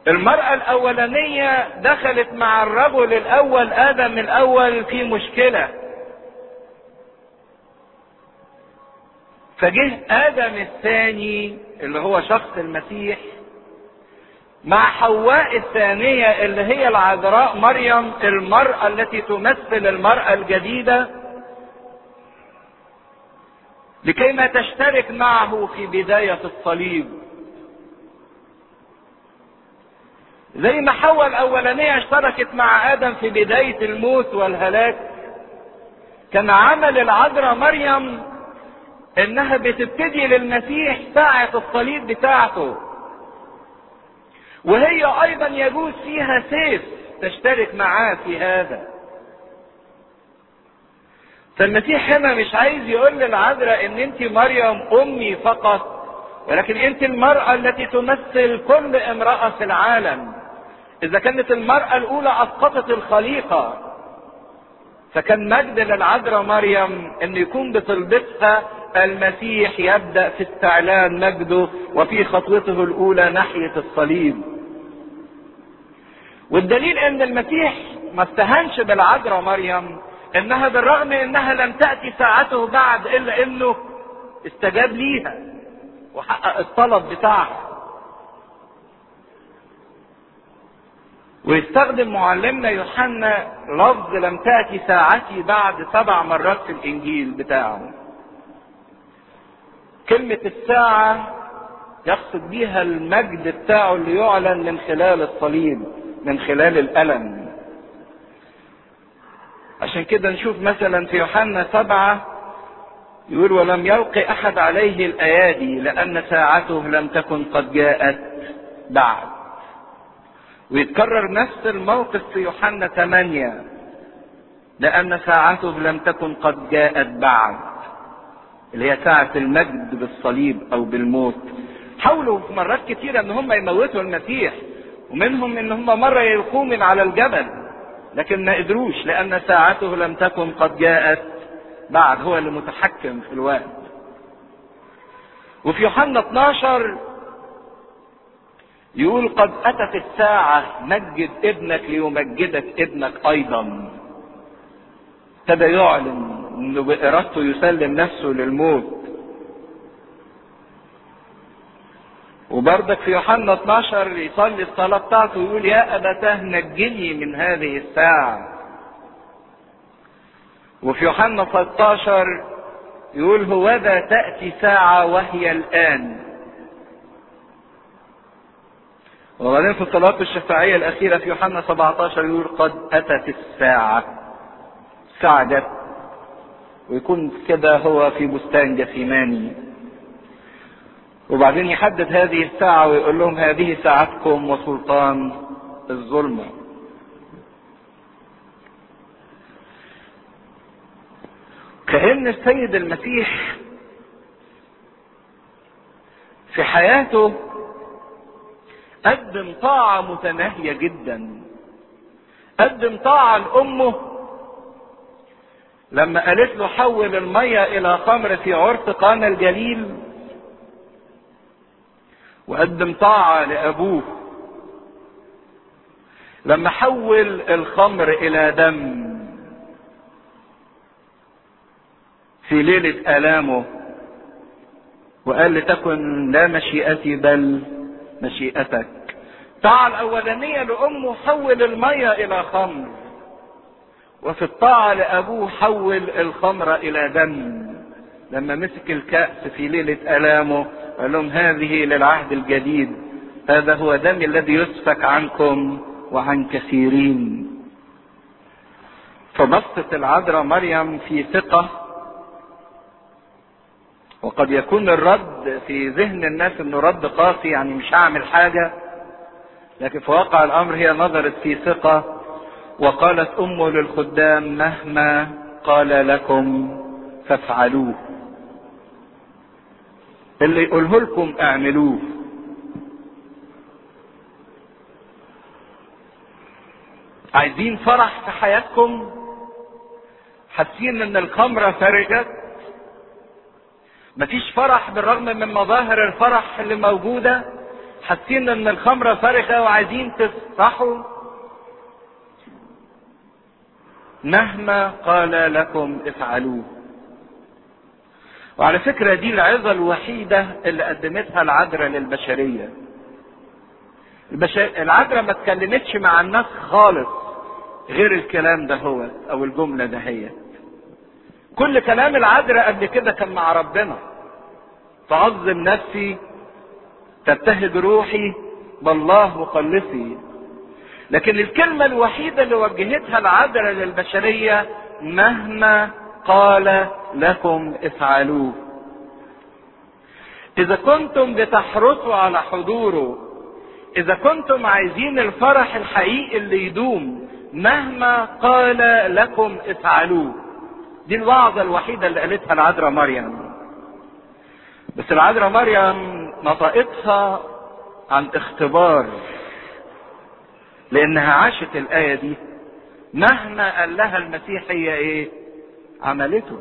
المرأة الأولانية دخلت مع الرجل الأول آدم الأول في مشكلة فجه آدم الثاني اللي هو شخص المسيح مع حواء الثانية اللي هي العذراء مريم المرأة التي تمثل المرأة الجديدة لكي ما تشترك معه في بداية الصليب زي ما حواء الأولانية اشتركت مع آدم في بداية الموت والهلاك كان عمل العذراء مريم انها بتبتدي للمسيح ساعة الصليب بتاعته وهي ايضا يجوز فيها سيف تشترك معاه في هذا فالمسيح هنا مش عايز يقول للعذراء ان انت مريم امي فقط ولكن انت المرأة التي تمثل كل امرأة في العالم اذا كانت المرأة الاولى اسقطت الخليقة فكان مجد للعذراء مريم ان يكون بطلبتها المسيح يبدا في استعلان مجده وفي خطوته الاولى ناحيه الصليب والدليل ان المسيح ما استهانش بالعذراء مريم انها بالرغم انها لم تاتي ساعته بعد الا انه استجاب ليها وحقق الطلب بتاعها ويستخدم معلمنا يوحنا لفظ لم تأتي ساعتي بعد سبع مرات في الإنجيل بتاعه. كلمة الساعة يقصد بيها المجد بتاعه اللي يعلن من خلال الصليب من خلال الألم. عشان كده نشوف مثلا في يوحنا سبعة يقول ولم يلقي أحد عليه الأيادي لأن ساعته لم تكن قد جاءت بعد. ويتكرر نفس الموقف في يوحنا 8 لأن ساعته لم تكن قد جاءت بعد اللي هي ساعة المجد بالصليب أو بالموت حاولوا في مرات كتيرة إن هم يموتوا المسيح ومنهم إن هم مرة يلقوه من على الجبل لكن ما قدروش لأن ساعته لم تكن قد جاءت بعد هو اللي متحكم في الوقت وفي يوحنا 12 يقول قد أتت الساعة مجد ابنك ليمجدك ابنك أيضا ابتدى يعلن انه بارادته يسلم نفسه للموت وبرضك في يوحنا 12 يصلي الصلاة بتاعته يقول يا أبتاه نجني من هذه الساعة وفي يوحنا 16 يقول هوذا تأتي ساعة وهي الآن وبعدين في الصلاة الشفاعية الأخيرة في يوحنا 17 يقول قد أتت الساعة الساعة جت ويكون كده هو في بستان جثيماني وبعدين يحدد هذه الساعة ويقول لهم هذه ساعتكم وسلطان الظلمة كأن السيد المسيح في حياته قدم طاعة متناهية جدا قدم طاعة لأمه لما قالت له حول المية إلى خمر في عرس قانا الجليل وقدم طاعة لأبوه لما حول الخمر إلى دم في ليلة آلامه وقال لتكن لا مشيئتي بل مشيئتك الطاعة الأولانية لأمه حول المية إلى خمر وفي الطاعة لأبوه حول الخمر إلى دم لما مسك الكأس في ليلة ألامه قال لهم هذه للعهد الجديد هذا هو دم الذي يسفك عنكم وعن كثيرين فبسطت العذراء مريم في ثقة وقد يكون الرد في ذهن الناس انه رد قاسي يعني مش هعمل حاجة لكن في واقع الامر هي نظرت في ثقة وقالت امه للخدام مهما قال لكم فافعلوه اللي يقوله لكم اعملوه عايزين فرح في حياتكم حاسين ان الخمرة فرجت مفيش فرح بالرغم من مظاهر الفرح اللي موجودة حاسين ان الخمرة فارغة وعايزين تفرحوا مهما قال لكم افعلوه وعلى فكرة دي العظة الوحيدة اللي قدمتها العذراء للبشرية البشر... العذراء ما اتكلمتش مع الناس خالص غير الكلام ده هو او الجملة ده هي كل كلام العذراء قبل كده كان مع ربنا تعظم نفسي تبتهج روحي بالله مخلصي لكن الكلمة الوحيدة اللي وجهتها العذراء للبشرية مهما قال لكم افعلوه اذا كنتم بتحرصوا على حضوره اذا كنتم عايزين الفرح الحقيقي اللي يدوم مهما قال لكم افعلوه دي الوعظة الوحيدة اللي قالتها العذراء مريم بس العذراء مريم نطقتها عن اختبار لانها عاشت الايه دي مهما قال لها المسيح هي ايه عملته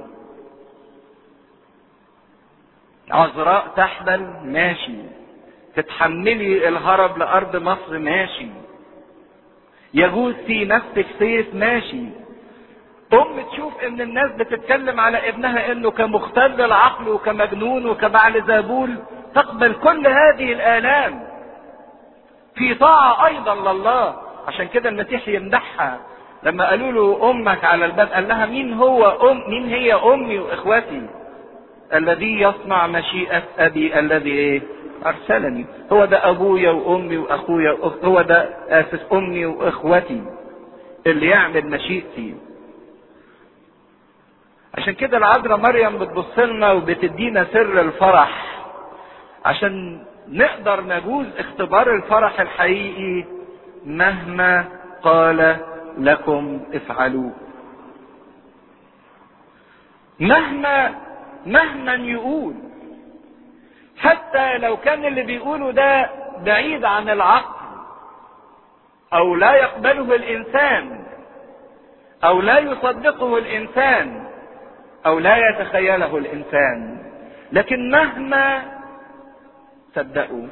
عذراء تحبل ماشي تتحملي الهرب لارض مصر ماشي يجوز في نفسك سيف ماشي ام تشوف ان الناس بتتكلم على ابنها انه كمختل العقل وكمجنون وكبعل زابول تقبل كل هذه الالام في طاعة ايضا لله عشان كده المسيح يمدحها لما قالوا له امك على الباب قال لها مين هو ام مين هي امي واخوتي الذي يصنع مشيئة ابي الذي ايه ارسلني هو ده ابويا وامي واخويا هو ده اسف امي واخوتي اللي يعمل مشيئتي عشان كده العذراء مريم بتبص لنا وبتدينا سر الفرح عشان نقدر نجوز اختبار الفرح الحقيقي مهما قال لكم افعلوا مهما مهما يقول حتى لو كان اللي بيقوله ده بعيد عن العقل او لا يقبله الانسان او لا يصدقه الانسان او لا يتخيله الانسان لكن مهما صدقوا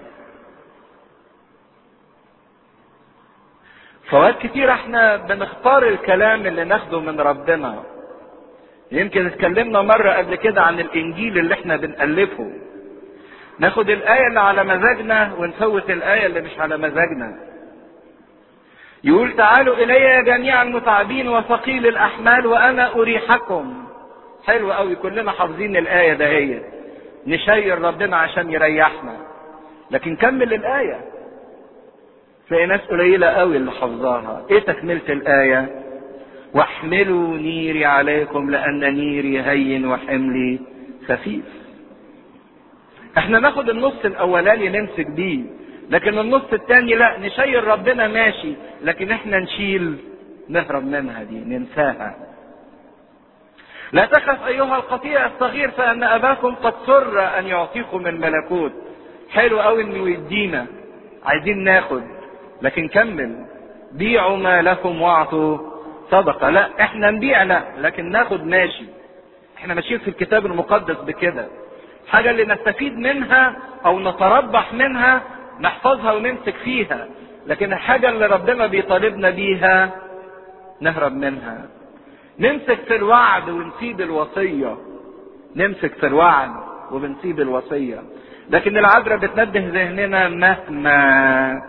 فوقت كتير احنا بنختار الكلام اللي ناخده من ربنا يمكن اتكلمنا مرة قبل كده عن الانجيل اللي احنا بنألفه ناخد الآية اللي على مزاجنا ونفوت الآية اللي مش على مزاجنا يقول تعالوا إلي يا جميع المتعبين وثقيل الأحمال وأنا أريحكم حلو قوي كلنا حافظين الآية ده هي نشير ربنا عشان يريحنا لكن كمل الآية تلاقي ناس قليلة قوي اللي حافظاها ايه تكملة الآية واحملوا نيري عليكم لأن نيري هين وحملي خفيف احنا ناخد النص الاولاني نمسك بيه لكن النص الثاني لا نشير ربنا ماشي لكن احنا نشيل نهرب منها دي ننساها لا تخف ايها القطيع الصغير فان اباكم قد سر ان يعطيكم الملكوت حلو قوي انه يدينا عايزين ناخد لكن كمل بيعوا ما لكم واعطوا صدقه لا احنا نبيع لا لكن ناخد ماشي احنا ماشيين في الكتاب المقدس بكده حاجة اللي نستفيد منها او نتربح منها نحفظها ونمسك فيها لكن الحاجة اللي ربنا بيطالبنا بيها نهرب منها نمسك في الوعد ونسيب الوصية نمسك في الوعد وبنسيب الوصية لكن العذراء بتنبه ذهننا مهما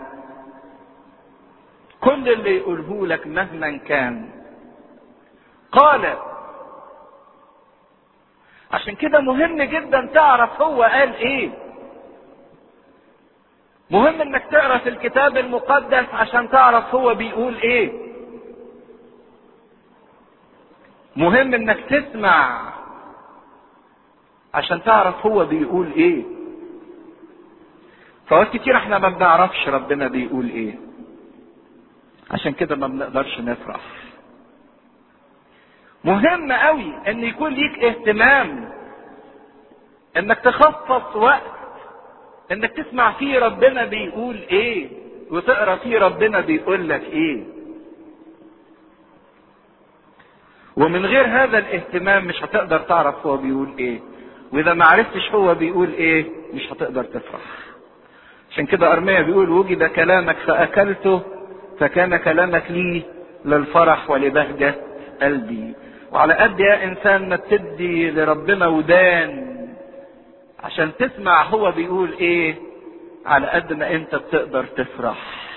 كل اللي يقوله لك مهما كان قال عشان كده مهم جدا تعرف هو قال ايه مهم انك تقرا في الكتاب المقدس عشان تعرف هو بيقول ايه مهم انك تسمع عشان تعرف هو بيقول ايه فوقت كتير احنا ما بنعرفش ربنا بيقول ايه عشان كده ما بنقدرش نفرح مهم قوي ان يكون ليك اهتمام انك تخصص وقت انك تسمع فيه ربنا بيقول ايه وتقرا فيه ربنا بيقول لك ايه ومن غير هذا الاهتمام مش هتقدر تعرف هو بيقول ايه واذا ما عرفتش هو بيقول ايه مش هتقدر تفرح عشان كده ارميا بيقول وجد كلامك فاكلته فكان كلامك لي للفرح ولبهجة قلبي وعلى قد يا انسان ما تدي لربنا ودان عشان تسمع هو بيقول ايه على قد ما انت بتقدر تفرح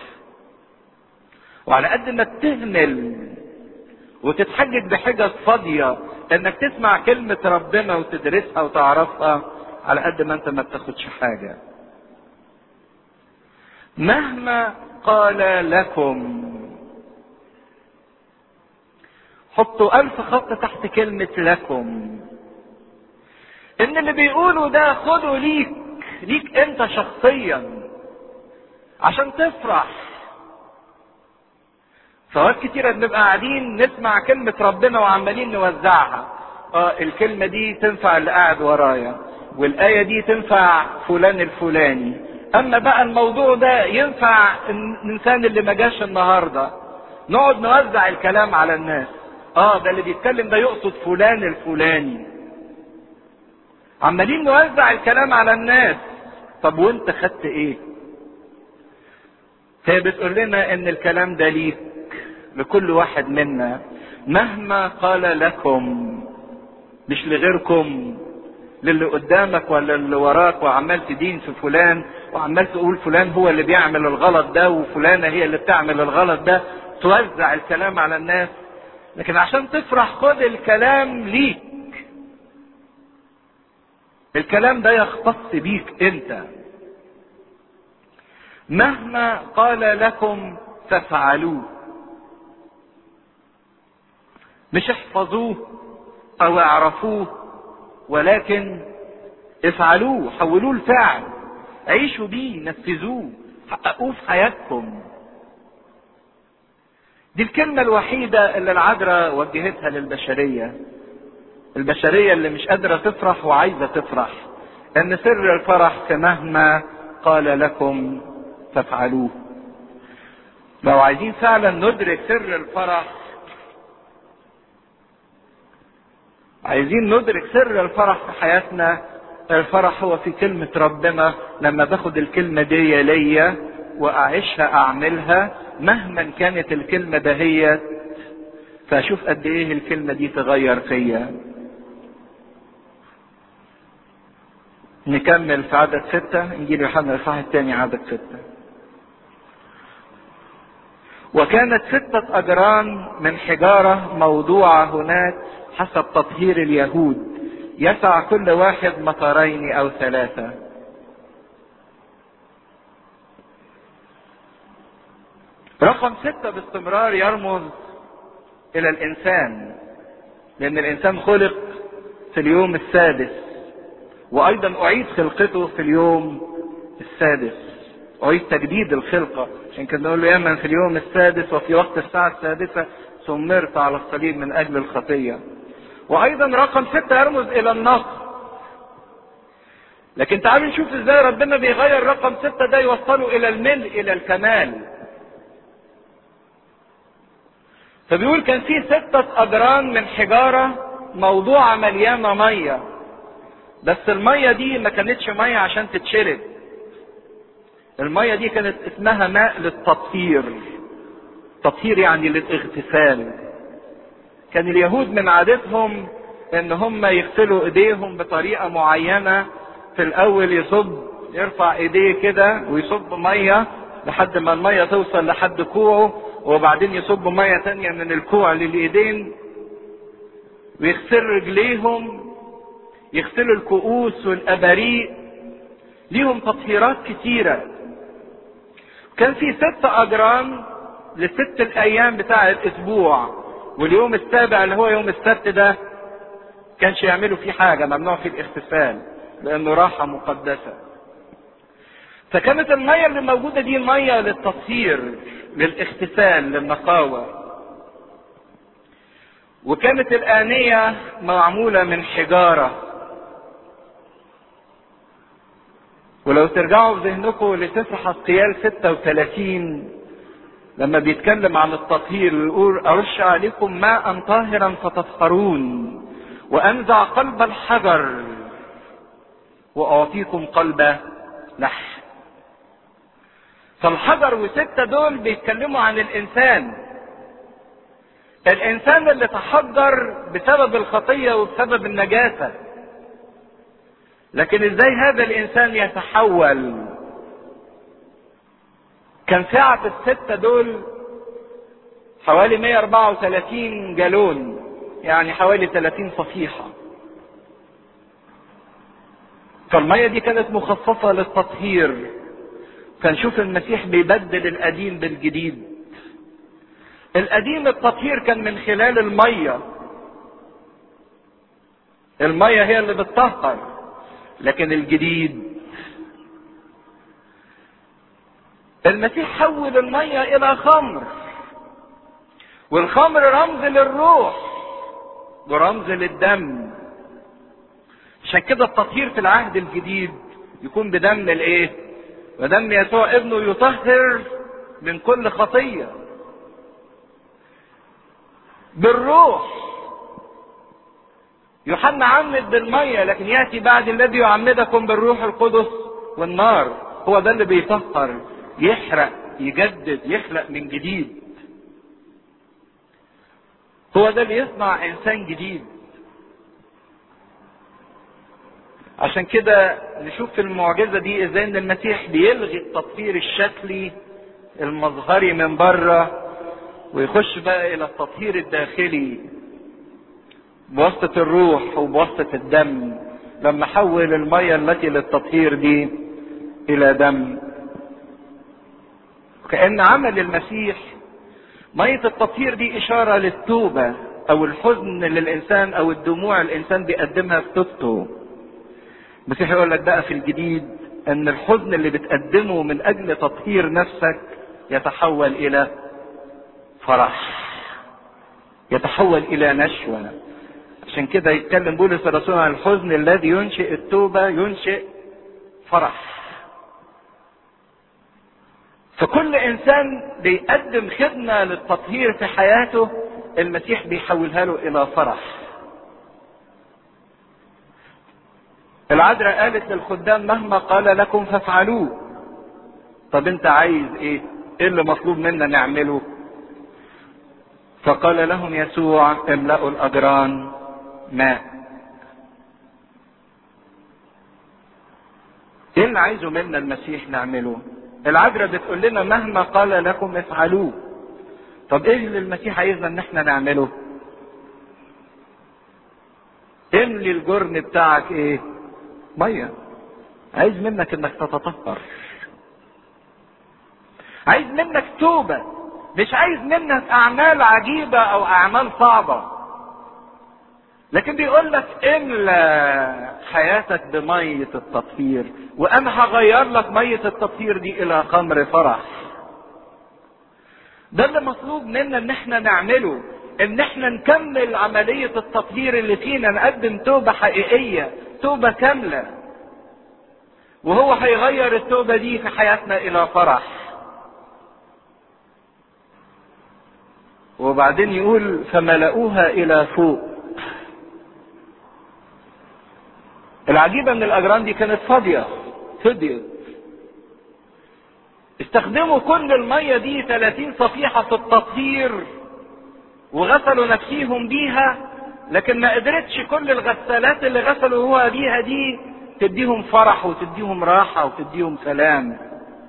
وعلى قد ما بتهمل وتتحجج بحجج فاضية انك تسمع كلمة ربنا وتدرسها وتعرفها على قد ما انت ما بتاخدش حاجة مهما قال لكم حطوا ألف خط تحت كلمة لكم إن اللي بيقولوا ده خده ليك ليك أنت شخصيا عشان تفرح فوقت كتيرة بنبقى قاعدين نسمع كلمة ربنا وعمالين نوزعها اه الكلمة دي تنفع اللي قاعد ورايا والآية دي تنفع فلان الفلاني أما بقى الموضوع ده ينفع الإنسان اللي ما جاش النهاردة نقعد نوزع الكلام على الناس اه ده اللي بيتكلم ده يقصد فلان الفلاني عمالين نوزع الكلام على الناس طب وانت خدت ايه هي بتقول لنا ان الكلام ده ليك لكل واحد منا مهما قال لكم مش لغيركم للي قدامك ولا اللي وراك وعمال تدين في فلان وعمال تقول فلان هو اللي بيعمل الغلط ده وفلانة هي اللي بتعمل الغلط ده توزع الكلام على الناس لكن عشان تفرح خد الكلام ليك الكلام ده يختص بيك انت مهما قال لكم فافعلوه مش احفظوه او اعرفوه ولكن افعلوه حولوه لفعل عيشوا بيه نفذوه حققوه في حياتكم دي الكلمة الوحيدة اللي العذراء وجهتها للبشرية البشرية اللي مش قادرة تفرح وعايزة تفرح ان سر الفرح كمهما قال لكم فافعلوه لو عايزين فعلا ندرك سر الفرح عايزين ندرك سر الفرح في حياتنا الفرح هو في كلمة ربنا لما باخد الكلمة دي ليا واعيشها اعملها مهما كانت الكلمة دهيت فاشوف قد ايه الكلمة دي تغير فيا نكمل في عدد ستة انجيل يوحنا الإصحاح الثاني عدد ستة وكانت ستة أجران من حجارة موضوعة هناك حسب تطهير اليهود يسع كل واحد مطرين أو ثلاثة رقم ستة باستمرار يرمز إلى الإنسان لأن الإنسان خلق في اليوم السادس وأيضا أعيد خلقته في اليوم السادس أعيد تجديد الخلقة عشان كده نقول له يمن في اليوم السادس وفي وقت الساعة السادسة سمرت على الصليب من أجل الخطية وأيضا رقم ستة يرمز إلى النصر لكن تعالوا نشوف ازاي ربنا بيغير رقم ستة ده يوصله إلى الملء إلى الكمال فبيقول كان في ستة أجران من حجارة موضوعة مليانة مية بس المية دي ما كانتش مية عشان تتشرب المية دي كانت اسمها ماء للتطهير تطهير يعني للاغتسال كان اليهود من عادتهم ان هم يغسلوا ايديهم بطريقة معينة في الاول يصب يرفع ايديه كده ويصب مية لحد ما المية توصل لحد كوعه وبعدين يصب مية تانية من الكوع للايدين ويغسل رجليهم يغسلوا الكؤوس والاباريق ليهم تطهيرات كتيرة كان في ست اجرام لست الايام بتاع الاسبوع واليوم السابع اللي هو يوم السبت ده كانش يعملوا فيه حاجة ممنوع فيه الاغتسال لانه راحة مقدسة فكانت المية اللي موجودة دي مية للتطهير للاغتسال للنقاوة وكانت الآنية معمولة من حجارة ولو ترجعوا بذهنكم لسفر حسقيال 36 لما بيتكلم عن التطهير يقول أرش عليكم ماء طاهرا فتطهرون وأنزع قلب الحجر وأعطيكم قلب لحم فالحجر وستة دول بيتكلموا عن الإنسان الإنسان اللي تحجر بسبب الخطية وبسبب النجاسة لكن ازاي هذا الإنسان يتحول كان سعة الستة دول حوالي 134 جالون يعني حوالي 30 صفيحة فالمية دي كانت مخصصة للتطهير فنشوف المسيح بيبدل القديم بالجديد القديم التطهير كان من خلال المية المية هي اللي بتطهر لكن الجديد المسيح حول المية إلى خمر والخمر رمز للروح ورمز للدم عشان كده التطهير في العهد الجديد يكون بدم الايه ودم يسوع ابنه يطهر من كل خطيه بالروح يوحنا عمد بالميه لكن ياتي بعد الذي يعمدكم بالروح القدس والنار هو ده اللي بيطهر يحرق يجدد يخلق من جديد هو ده اللي يصنع انسان جديد عشان كده نشوف في المعجزة دي ازاي ان المسيح بيلغي التطهير الشكلي المظهري من بره ويخش بقى الى التطهير الداخلي بواسطة الروح وبواسطة الدم لما حول المية التي للتطهير دي الى دم كأن عمل المسيح مية التطهير دي اشارة للتوبة او الحزن للانسان او الدموع الانسان بيقدمها في توبته المسيح يقول لك بقى في الجديد ان الحزن اللي بتقدمه من اجل تطهير نفسك يتحول الى فرح يتحول الى نشوة عشان كده يتكلم بولس الرسول عن الحزن الذي ينشئ التوبة ينشئ فرح فكل انسان بيقدم خدمة للتطهير في حياته المسيح بيحولها له الى فرح العذراء قالت للخدام مهما قال لكم فافعلوه طب انت عايز ايه ايه اللي مطلوب منا نعمله فقال لهم يسوع املأوا الاجران ماء ايه اللي عايزه منا المسيح نعمله العذراء بتقول لنا مهما قال لكم افعلوه طب ايه اللي المسيح عايزنا ان احنا نعمله املي الجرن بتاعك ايه ميه عايز منك انك تتطهر عايز منك توبة مش عايز منك اعمال عجيبة او اعمال صعبة لكن بيقول لك املى حياتك بمية التطهير وانا هغير لك مية التطهير دي الى خمر فرح ده اللي مطلوب منا ان احنا نعمله ان احنا نكمل عملية التطهير اللي فينا نقدم توبة حقيقية توبة كاملة وهو هيغير التوبة دي في حياتنا الى فرح وبعدين يقول فملأوها الى فوق العجيبة ان الاجران دي كانت فاضية فضيت استخدموا كل المية دي 30 صفيحة في التطهير وغسلوا نفسيهم بيها لكن ما قدرتش كل الغسالات اللي غسلوا هو بيها دي تديهم فرح وتديهم راحة وتديهم سلام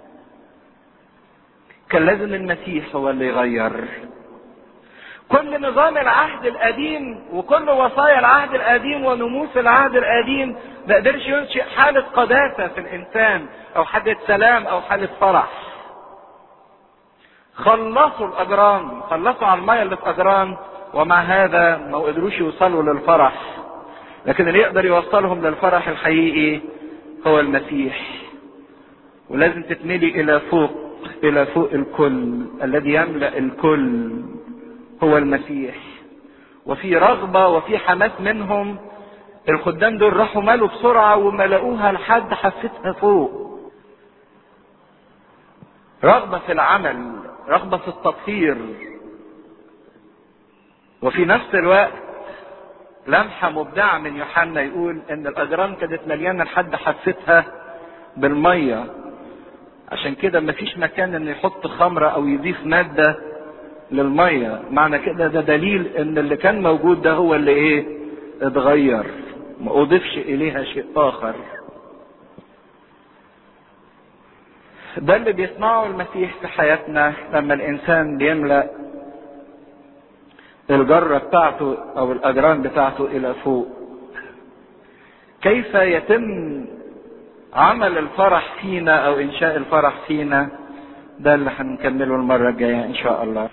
كان لازم المسيح هو اللي يغير كل نظام العهد القديم وكل وصايا العهد القديم ونموس العهد القديم ما قدرش ينشئ حالة قداسة في الإنسان أو حالة سلام أو حالة فرح. خلصوا الأجران، خلصوا على المية اللي في أجران ومع هذا ما قدروش يوصلوا للفرح. لكن اللي يقدر يوصلهم للفرح الحقيقي هو المسيح. ولازم تتملي إلى فوق إلى فوق الكل الذي يملأ الكل هو المسيح وفي رغبة وفي حماس منهم الخدام دول راحوا مالوا بسرعة وملأوها لحد حفتها فوق رغبة في العمل رغبة في التطهير وفي نفس الوقت لمحة مبدعة من يوحنا يقول ان الاجرام كانت مليانة لحد حفتها بالمية عشان كده مفيش مكان انه يحط خمرة او يضيف مادة للمية معنى كده ده دليل ان اللي كان موجود ده هو اللي ايه اتغير ما اضيفش اليها شيء اخر ده اللي بيصنعه المسيح في حياتنا لما الانسان بيملأ الجرة بتاعته او الاجران بتاعته الى فوق كيف يتم عمل الفرح فينا او انشاء الفرح فينا ده اللي هنكمله المرة الجاية ان شاء الله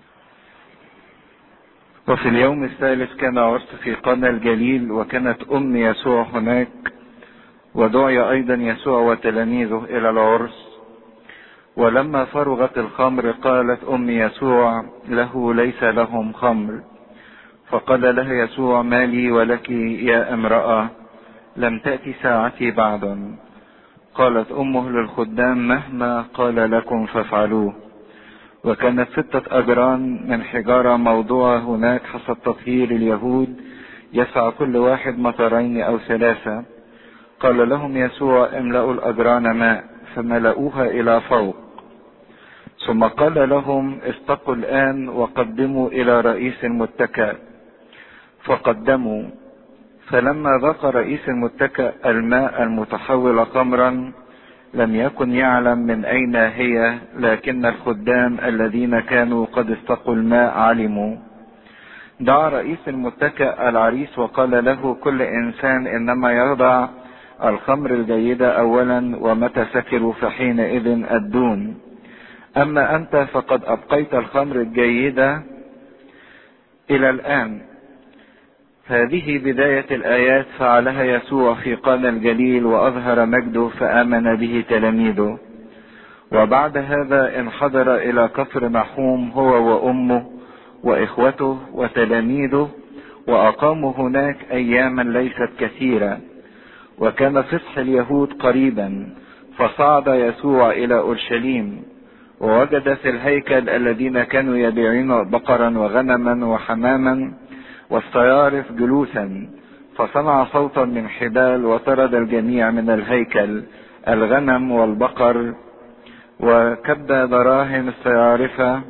وفي اليوم الثالث كان عرس في قنا الجليل وكانت ام يسوع هناك ودعي ايضا يسوع وتلاميذه الى العرس ولما فرغت الخمر قالت ام يسوع له ليس لهم خمر فقال لها يسوع ما لي ولك يا امراه لم تاتي ساعتي بعد قالت امه للخدام مهما قال لكم فافعلوه وكانت ستة أجران من حجارة موضوعة هناك حسب تطهير اليهود يسعى كل واحد مطرين أو ثلاثة قال لهم يسوع املأوا الأجران ماء فملأوها إلى فوق ثم قال لهم استقوا الآن وقدموا إلى رئيس المتكأ فقدموا فلما ذاق رئيس المتكأ الماء المتحول خمرا لم يكن يعلم من أين هي لكن الخدام الذين كانوا قد استقوا الماء علموا دعا رئيس المتكأ العريس وقال له كل إنسان إنما يضع الخمر الجيدة أولا ومتى سكروا فحينئذ الدون أما أنت فقد أبقيت الخمر الجيدة إلى الآن هذه بداية الآيات فعلها يسوع في قانا الجليل وأظهر مجده فآمن به تلاميذه وبعد هذا انحدر إلى كفر نحوم هو وأمه وإخوته وتلاميذه وأقاموا هناك أياما ليست كثيرة وكان فصح اليهود قريبا فصعد يسوع إلى أورشليم ووجد في الهيكل الذين كانوا يبيعون بقرا وغنما وحماما والصيارف جلوسا فصنع صوتا من حبال وطرد الجميع من الهيكل الغنم والبقر وكبى دراهم الصيارفة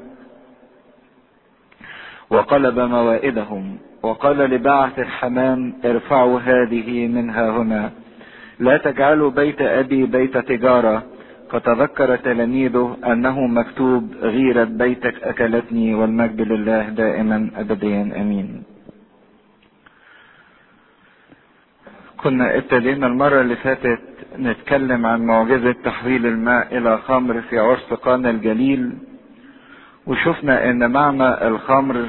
وقلب موائدهم وقال لبعث الحمام ارفعوا هذه منها هنا لا تجعلوا بيت ابي بيت تجاره فتذكر تلاميذه انه مكتوب غيرة بيتك اكلتني والمجد لله دائما ابديا امين كنا ابتدينا المرة اللي فاتت نتكلم عن معجزة تحويل الماء إلى خمر في عرس قانا الجليل وشفنا إن معنى الخمر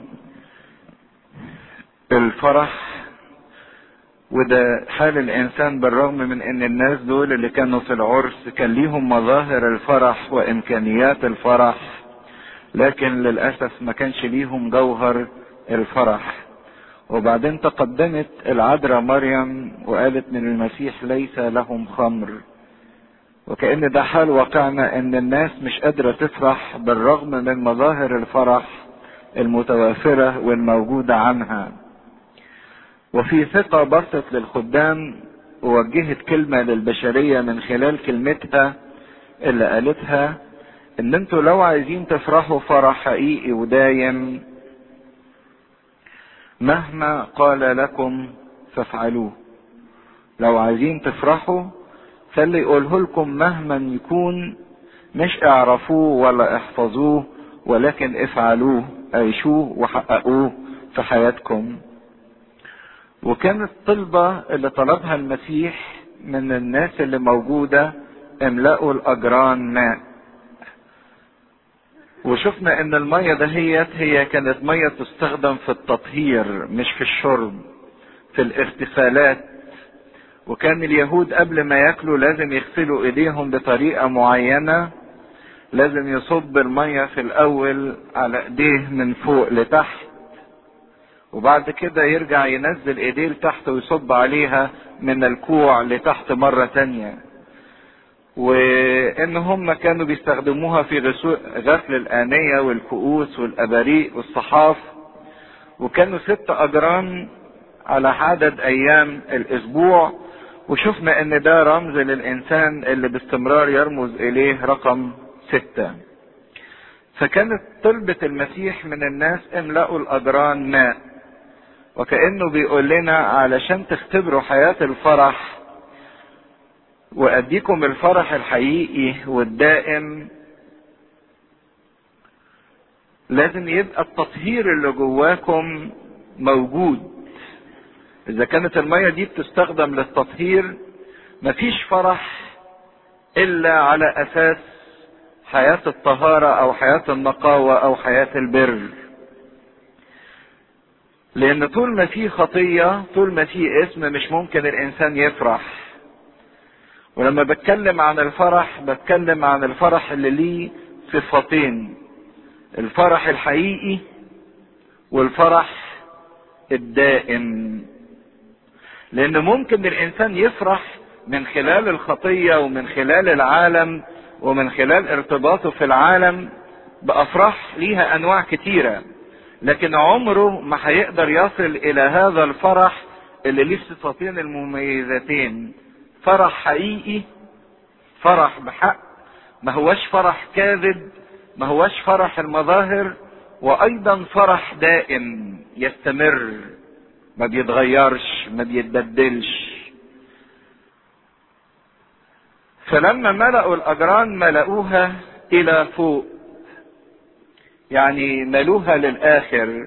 الفرح وده حال الإنسان بالرغم من إن الناس دول اللي كانوا في العرس كان ليهم مظاهر الفرح وإمكانيات الفرح لكن للأسف ما كانش ليهم جوهر الفرح وبعدين تقدمت العذراء مريم وقالت من المسيح ليس لهم خمر وكأن ده حال واقعنا ان الناس مش قادرة تفرح بالرغم من مظاهر الفرح المتوافرة والموجودة عنها وفي ثقة بصت للخدام ووجهت كلمة للبشرية من خلال كلمتها اللي قالتها ان انتوا لو عايزين تفرحوا فرح حقيقي ودايم مهما قال لكم فافعلوه لو عايزين تفرحوا فاللي يقوله لكم مهما يكون مش اعرفوه ولا احفظوه ولكن افعلوه عيشوه وحققوه في حياتكم وكانت طلبة اللي طلبها المسيح من الناس اللي موجودة املأوا الأجران ماء وشفنا ان المية دهيت هي كانت مية تستخدم في التطهير مش في الشرب في الاغتسالات وكان اليهود قبل ما ياكلوا لازم يغسلوا ايديهم بطريقة معينة لازم يصب المية في الاول على ايديه من فوق لتحت وبعد كده يرجع ينزل ايديه لتحت ويصب عليها من الكوع لتحت مرة تانية وان هم كانوا بيستخدموها في غسل الآنية والكؤوس والأباريق والصحاف وكانوا ست أجرام على عدد أيام الأسبوع وشفنا ان ده رمز للانسان اللي باستمرار يرمز اليه رقم ستة فكانت طلبة المسيح من الناس املأوا الاجران ماء وكأنه بيقول لنا علشان تختبروا حياة الفرح واديكم الفرح الحقيقي والدائم لازم يبقى التطهير اللي جواكم موجود اذا كانت المية دي بتستخدم للتطهير مفيش فرح الا على اساس حياة الطهارة او حياة النقاوة او حياة البر لان طول ما في خطية طول ما في اسم مش ممكن الانسان يفرح ولما بتكلم عن الفرح بتكلم عن الفرح اللي ليه صفتين الفرح الحقيقي والفرح الدائم لان ممكن الانسان يفرح من خلال الخطية ومن خلال العالم ومن خلال ارتباطه في العالم بافراح ليها انواع كتيرة لكن عمره ما هيقدر يصل الى هذا الفرح اللي ليه الصفتين المميزتين فرح حقيقي فرح بحق ما هوش فرح كاذب ما هوش فرح المظاهر وايضا فرح دائم يستمر ما بيتغيرش ما بيتبدلش فلما ملأوا الأجران ملأوها إلى فوق يعني ملوها للآخر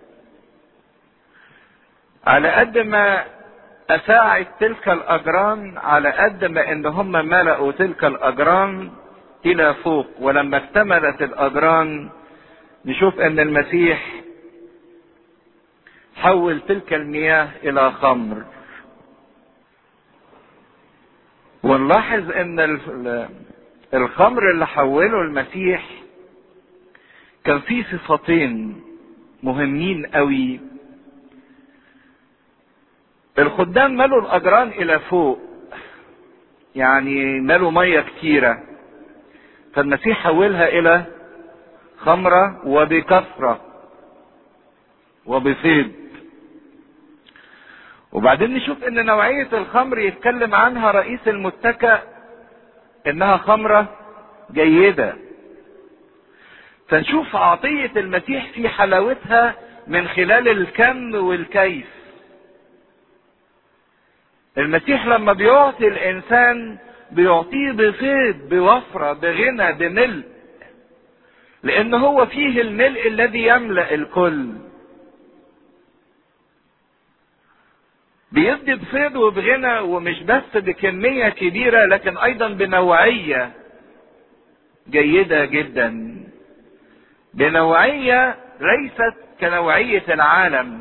على قد ما أساعد تلك الأجران على قد ما إن هم ملأوا تلك الأجران إلى فوق ولما اكتملت الأجران نشوف إن المسيح حول تلك المياه إلى خمر ونلاحظ ان الخمر اللي حوله المسيح كان فيه صفتين مهمين قوي الخدام ملوا الاجران الى فوق يعني ملوا ميه كتيره فالمسيح حولها الى خمره وبكثره وبفيض وبعدين نشوف ان نوعية الخمر يتكلم عنها رئيس المتكأ انها خمرة جيدة فنشوف عطية المسيح في حلاوتها من خلال الكم والكيف المسيح لما بيعطي الانسان بيعطيه بفيض بوفرة بغنى بملء لان هو فيه الملء الذي يملأ الكل بيدي بفيض وبغنى ومش بس بكمية كبيرة لكن أيضا بنوعية جيدة جدا بنوعية ليست كنوعية العالم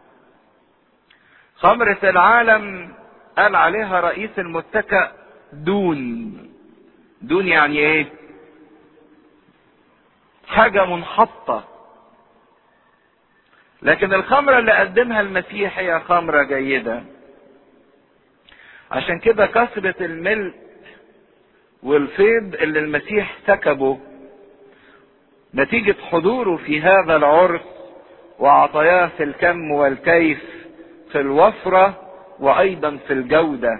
خمرة العالم قال عليها رئيس المتكأ دون دون يعني ايه حاجة منحطة لكن الخمرة اللي قدمها المسيح هي خمرة جيدة عشان كده كثرة الملء والفيض اللي المسيح سكبه نتيجة حضوره في هذا العرس وعطاياه في الكم والكيف في الوفرة وأيضا في الجودة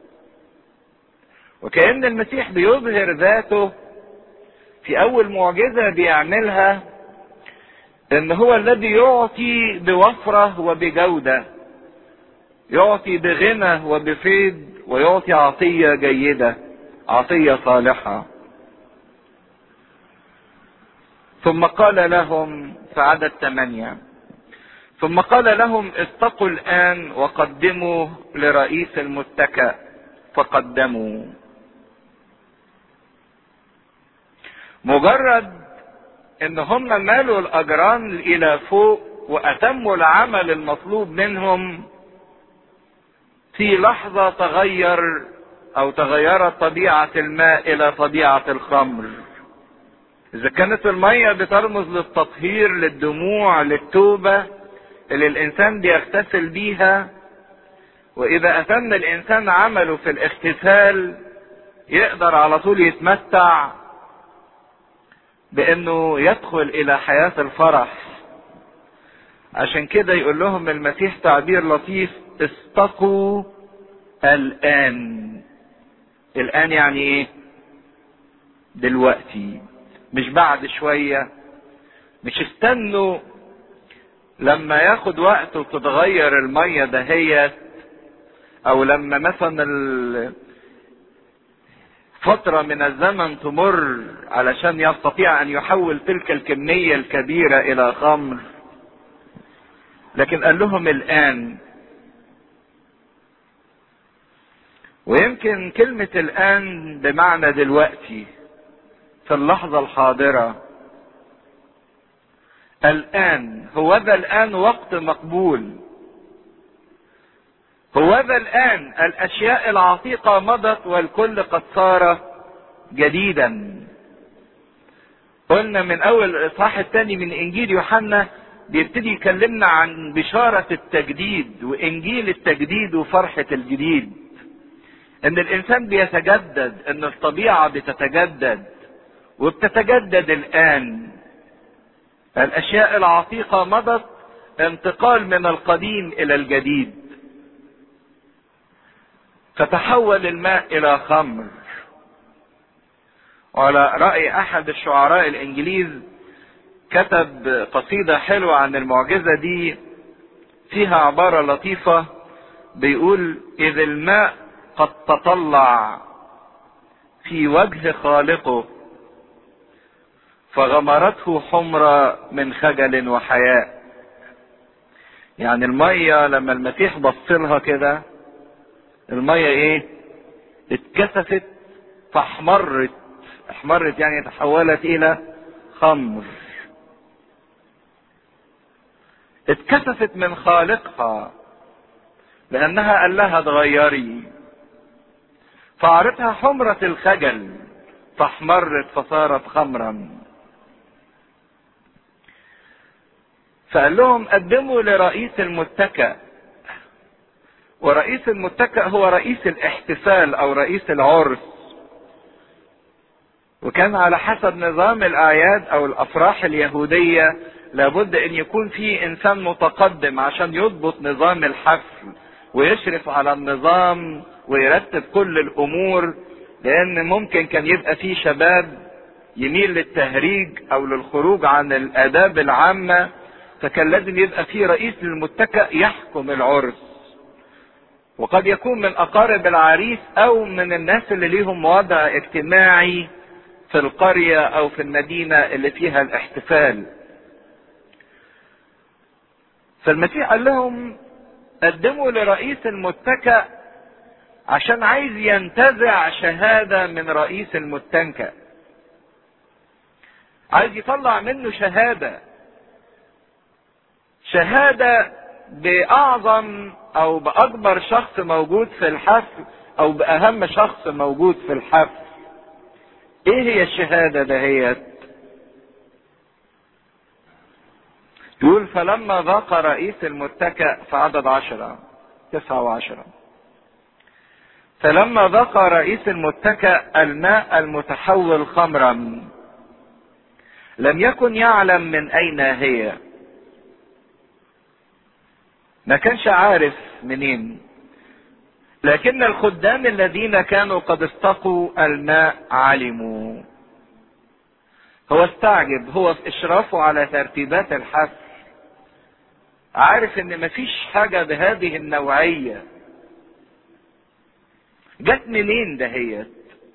وكأن المسيح بيظهر ذاته في أول معجزة بيعملها ان هو الذي يعطي بوفرة وبجودة يعطي بغنى وبفيض ويعطي عطية جيدة عطية صالحة ثم قال لهم في عدد ثمانية ثم قال لهم استقوا الآن وقدموا لرئيس المتكأ فقدموا مجرد ان هم مالوا الاجران الى فوق واتموا العمل المطلوب منهم في لحظة تغير او تغيرت طبيعة الماء الى طبيعة الخمر اذا كانت المية بترمز للتطهير للدموع للتوبة اللي الانسان بيغتسل بيها واذا اتم الانسان عمله في الاغتسال يقدر على طول يتمتع بانه يدخل الى حياة الفرح عشان كده يقول لهم المسيح تعبير لطيف استقوا الآن الآن يعني إيه؟ دلوقتي مش بعد شوية مش استنوا لما ياخد وقت وتتغير المية دهيت او لما مثلا فترة من الزمن تمر علشان يستطيع ان يحول تلك الكمية الكبيرة الى خمر لكن قال لهم الان ويمكن كلمة الان بمعنى دلوقتي في اللحظة الحاضرة الآن هو ذا الآن وقت مقبول هو ذا الآن الأشياء العتيقة مضت والكل قد صار جديدا قلنا من أول الإصحاح الثاني من إنجيل يوحنا بيبتدي يكلمنا عن بشارة التجديد وإنجيل التجديد وفرحة الجديد إن الإنسان بيتجدد إن الطبيعة بتتجدد وبتتجدد الآن الاشياء العتيقة مضت انتقال من القديم الى الجديد فتحول الماء الى خمر وعلى رأي احد الشعراء الانجليز كتب قصيدة حلوة عن المعجزة دي فيها عبارة لطيفة بيقول اذ الماء قد تطلع في وجه خالقه فغمرته حمرة من خجل وحياء يعني المية لما المسيح بص لها كده المية ايه اتكسفت فاحمرت احمرت يعني تحولت الى خمر اتكسفت من خالقها لانها قال لها اتغيري فعرتها حمرة الخجل فاحمرت فصارت خمرا فقال لهم قدموا لرئيس المتكأ ورئيس المتكأ هو رئيس الاحتفال او رئيس العرس وكان على حسب نظام الاعياد او الافراح اليهودية لابد ان يكون في انسان متقدم عشان يضبط نظام الحفل ويشرف على النظام ويرتب كل الامور لان ممكن كان يبقى في شباب يميل للتهريج او للخروج عن الاداب العامه فكان لازم يبقى في رئيس للمتكأ يحكم العرس وقد يكون من اقارب العريس او من الناس اللي ليهم وضع اجتماعي في القرية او في المدينة اللي فيها الاحتفال فالمسيح قال لهم قدموا لرئيس المتكأ عشان عايز ينتزع شهادة من رئيس المتنكأ عايز يطلع منه شهادة شهادة بأعظم أو بأكبر شخص موجود في الحفل أو بأهم شخص موجود في الحفل. إيه هي الشهادة دهيت؟ يقول فلما ذاق رئيس المتكأ في عدد عشرة تسعة وعشرة فلما ذاق رئيس المتكأ الماء المتحول خمرا لم يكن يعلم من أين هي ما كانش عارف منين لكن الخدام الذين كانوا قد استقوا الماء علموا هو استعجب هو في اشرافه على ترتيبات الحفل عارف ان مفيش حاجة بهذه النوعية جت منين دهيت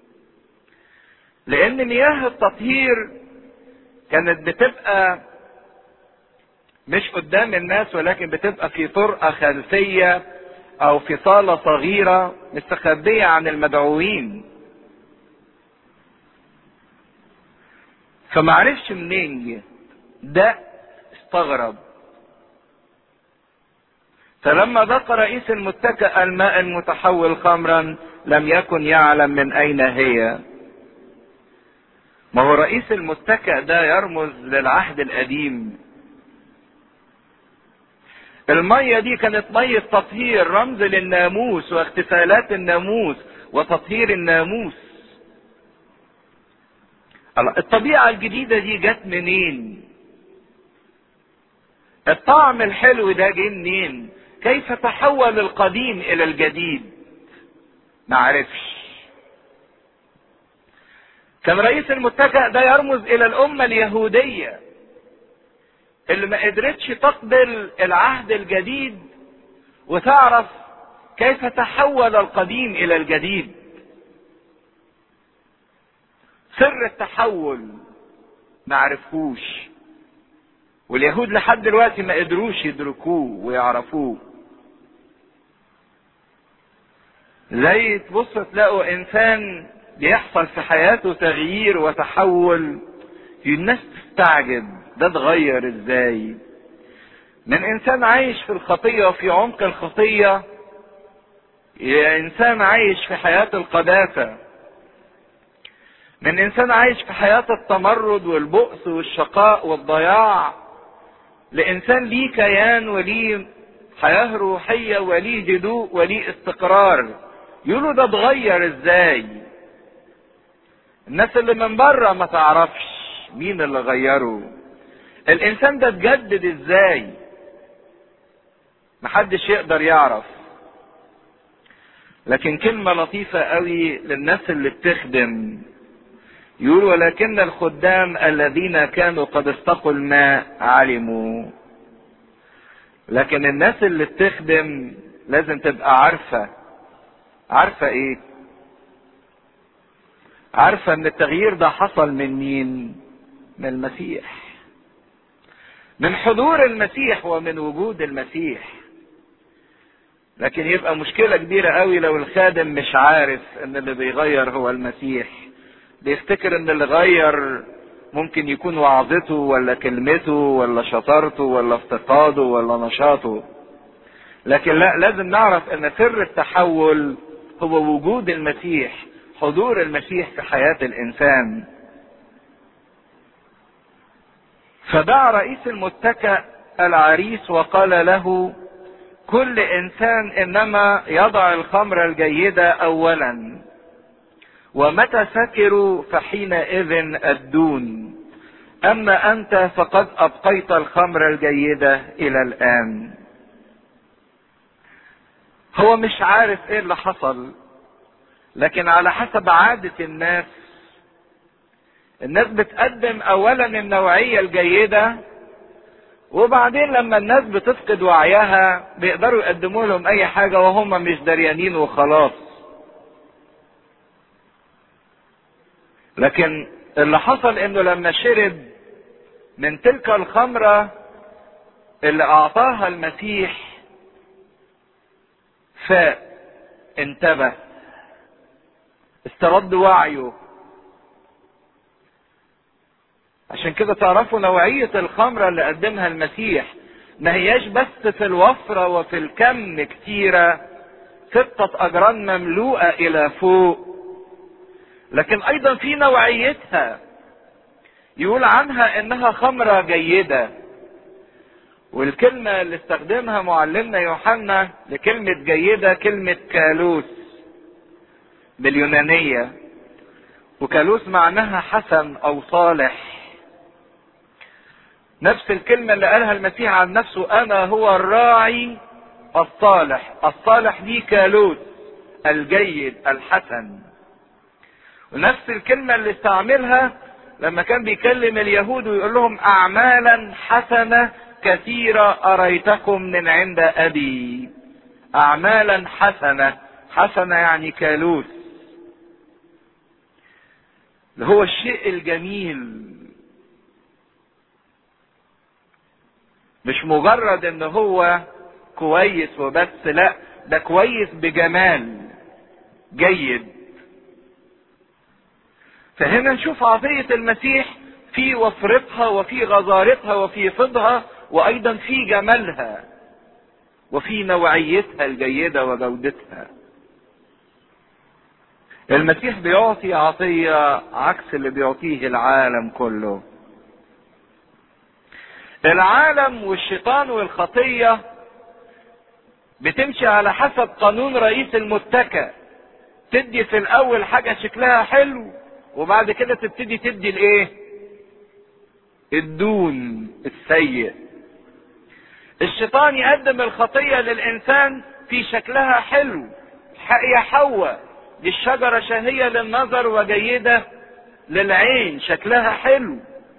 لان مياه التطهير كانت بتبقى مش قدام الناس ولكن بتبقى في طرقة خلفية او في صالة صغيرة مستخبية عن المدعوين فمعرفش منين جه ده استغرب فلما ذاق رئيس المتكأ الماء المتحول خمرا لم يكن يعلم من اين هي ما هو رئيس المتكأ ده يرمز للعهد القديم المية دي كانت مية تطهير رمز للناموس واحتفالات الناموس وتطهير الناموس الطبيعة الجديدة دي جت منين الطعم الحلو ده جه منين كيف تحول القديم الى الجديد معرفش كان رئيس المتكأ ده يرمز الى الامة اليهودية اللي ما قدرتش تقبل العهد الجديد وتعرف كيف تحول القديم الى الجديد سر التحول ما عرفوش واليهود لحد دلوقتي ما قدروش يدركوه ويعرفوه زي تبص تلاقوا انسان بيحصل في حياته تغيير وتحول الناس تستعجب ده اتغير ازاي من انسان عايش في الخطية وفي عمق الخطية انسان عايش في حياة القداسة من انسان عايش في حياة التمرد والبؤس والشقاء والضياع لانسان ليه كيان وليه حياة روحية وليه هدوء وليه استقرار يقولوا ده اتغير ازاي الناس اللي من بره ما تعرفش مين اللي غيره الانسان ده اتجدد ازاي محدش يقدر يعرف لكن كلمة لطيفة قوي للناس اللي بتخدم يقول ولكن الخدام الذين كانوا قد استقوا الماء علموا لكن الناس اللي بتخدم لازم تبقى عارفة عارفة ايه عارفة ان التغيير ده حصل من مين من المسيح من حضور المسيح ومن وجود المسيح لكن يبقى مشكلة كبيرة قوي لو الخادم مش عارف ان اللي بيغير هو المسيح بيفتكر ان اللي غير ممكن يكون وعظته ولا كلمته ولا شطارته ولا افتقاده ولا نشاطه لكن لا لازم نعرف ان سر التحول هو وجود المسيح حضور المسيح في حياة الانسان فدعا رئيس المتكأ العريس وقال له كل انسان انما يضع الخمر الجيدة اولا ومتى سكروا فحينئذ الدون اما انت فقد ابقيت الخمر الجيدة الى الان هو مش عارف ايه اللي حصل لكن على حسب عادة الناس الناس بتقدم اولا النوعية الجيدة وبعدين لما الناس بتفقد وعيها بيقدروا يقدموا لهم اي حاجة وهم مش دريانين وخلاص لكن اللي حصل انه لما شرب من تلك الخمرة اللي اعطاها المسيح فاق انتبه استرد وعيه عشان كده تعرفوا نوعية الخمرة اللي قدمها المسيح ما هياش بس في الوفرة وفي الكم كتيرة ستة أجران مملوءة إلى فوق لكن أيضا في نوعيتها يقول عنها إنها خمرة جيدة والكلمة اللي استخدمها معلمنا يوحنا لكلمة جيدة كلمة كالوس باليونانية وكالوس معناها حسن أو صالح نفس الكلمة اللي قالها المسيح عن نفسه أنا هو الراعي الصالح الصالح دي كالوس الجيد الحسن ونفس الكلمة اللي استعملها لما كان بيكلم اليهود ويقول لهم أعمالا حسنة كثيرة أريتكم من عند أبي أعمالا حسنة حسنة يعني كالوس اللي هو الشيء الجميل مش مجرد ان هو كويس وبس لا ده كويس بجمال جيد فهنا نشوف عطية المسيح في وفرتها وفي غزارتها وفي فضها وايضا في جمالها وفي نوعيتها الجيدة وجودتها المسيح بيعطي عطية عكس اللي بيعطيه العالم كله العالم والشيطان والخطية بتمشي على حسب قانون رئيس المتكى تدي في الاول حاجة شكلها حلو وبعد كده تبتدي تدي الايه الدون السيء الشيطان يقدم الخطية للانسان في شكلها حلو يا حواء دي الشجرة شهية للنظر وجيدة للعين شكلها حلو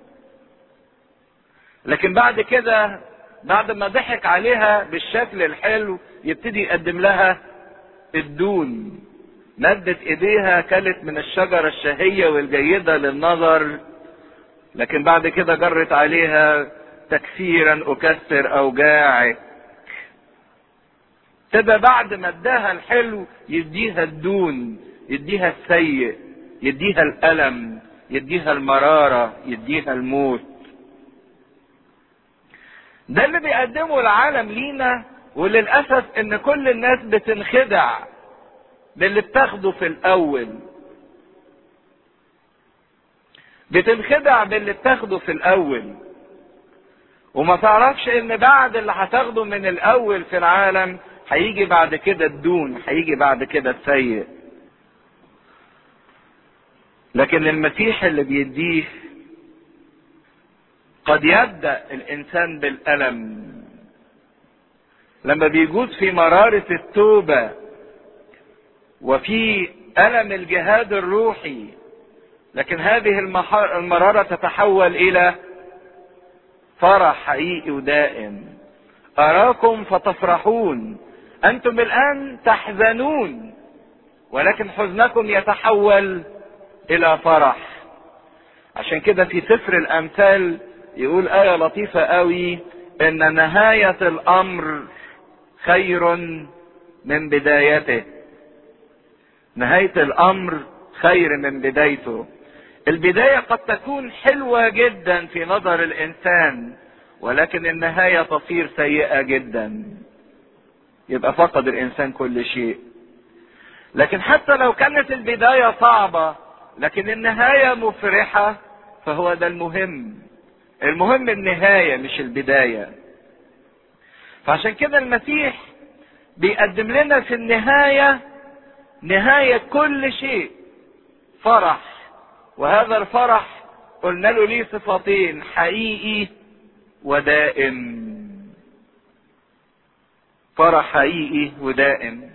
لكن بعد كده بعد ما ضحك عليها بالشكل الحلو يبتدي يقدم لها الدون مدت ايديها كلت من الشجرة الشهية والجيدة للنظر لكن بعد كده جرت عليها تكسيرا اكسر اوجاعك تبقى بعد ما اداها الحلو يديها الدون يديها السيء يديها الالم يديها المرارة يديها الموت ده اللي بيقدمه العالم لينا وللأسف ان كل الناس بتنخدع باللي بتاخده في الاول بتنخدع باللي بتاخده في الاول وما تعرفش ان بعد اللي هتاخده من الاول في العالم هيجي بعد كده الدون هيجي بعد كده السيء لكن المسيح اللي بيديه قد يبدا الانسان بالالم لما بيجوز في مراره التوبه وفي الم الجهاد الروحي لكن هذه المراره تتحول الى فرح حقيقي ودائم اراكم فتفرحون انتم الان تحزنون ولكن حزنكم يتحول الى فرح عشان كده في سفر الامثال يقول آية لطيفة قوي إن نهاية الأمر خير من بدايته. نهاية الأمر خير من بدايته. البداية قد تكون حلوة جدا في نظر الإنسان ولكن النهاية تصير سيئة جدا. يبقى فقد الإنسان كل شيء. لكن حتى لو كانت البداية صعبة لكن النهاية مفرحة فهو ده المهم. المهم النهاية مش البداية فعشان كده المسيح بيقدم لنا في النهاية نهاية كل شيء فرح وهذا الفرح قلنا له ليه صفتين حقيقي ودائم فرح حقيقي ودائم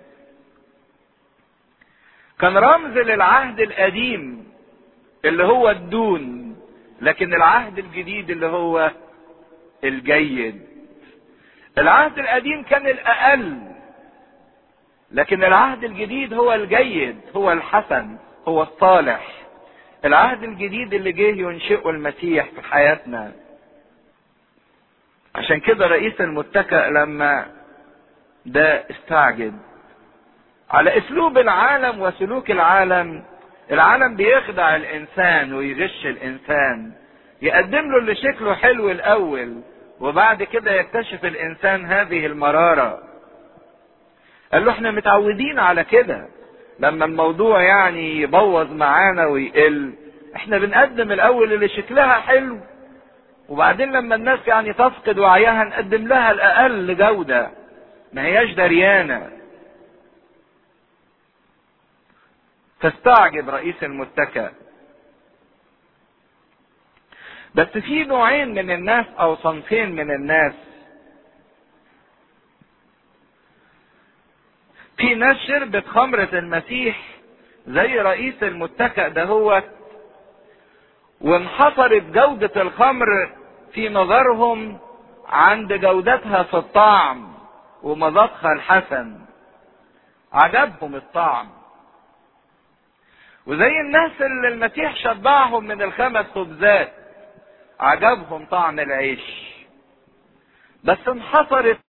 كان رمز للعهد القديم اللي هو الدون لكن العهد الجديد اللي هو الجيد العهد القديم كان الاقل لكن العهد الجديد هو الجيد هو الحسن هو الصالح العهد الجديد اللي جه ينشئه المسيح في حياتنا عشان كده رئيس المتكأ لما ده استعجب على اسلوب العالم وسلوك العالم العالم بيخدع الانسان ويغش الانسان يقدم له اللي شكله حلو الاول وبعد كده يكتشف الانسان هذه المراره قال له احنا متعودين على كده لما الموضوع يعني يبوظ معانا ويقل احنا بنقدم الاول اللي شكلها حلو وبعدين لما الناس يعني تفقد وعيها نقدم لها الاقل جوده ما هياش دريانه فاستعجب رئيس المتكأ بس في نوعين من الناس او صنفين من الناس في ناس شربت خمرة المسيح زي رئيس المتكأ ده هو وانحصرت جودة الخمر في نظرهم عند جودتها في الطعم ومذاقها الحسن عجبهم الطعم وزي الناس اللي المسيح شبعهم من الخمس خبزات عجبهم طعم العيش بس انحصرت